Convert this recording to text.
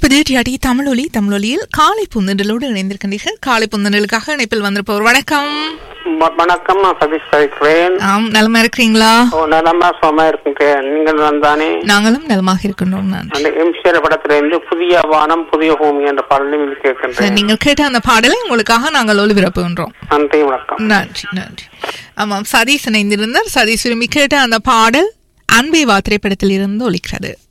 கேட்பது டிஆடி தமிழொலி தமிழொலியில் காலை புந்தண்டலோடு இணைந்திருக்கின்றீர்கள் காலை புந்தண்டலுக்காக இணைப்பில் வந்திருப்பவர் வணக்கம் வ- வணக்கம் நான் சதீஷ் கழிக்கிறேன் ஆம் நலமா இருக்கிறீங்களா ஓ நலமா சுகமா இருக்கின்றேன் நீங்கள் நன்றானே நாங்களும் நலமாக இருக்கின்றோம் நான் அந்த எம்சிஆர் படத்திலிருந்து புதிய வானம் புதிய பூமி என்ற பாடலையும் இது சரி, கேட்கின்றேன் நீங்கள் கேட்ட அந்த பாடலை உங்களுக்காக நாங்கள் ஒளிபரப்புகின்றோம் நன்றி வணக்கம் நன்றி நன்றி ஆமாம் சதீஷ் இணைந்திருந்தார் சதீஷ் விரும்பி கேட்ட அந்த பாடல் அன்பை வா திரைப்படத்தில் இருந்து ஒலிக்கிறது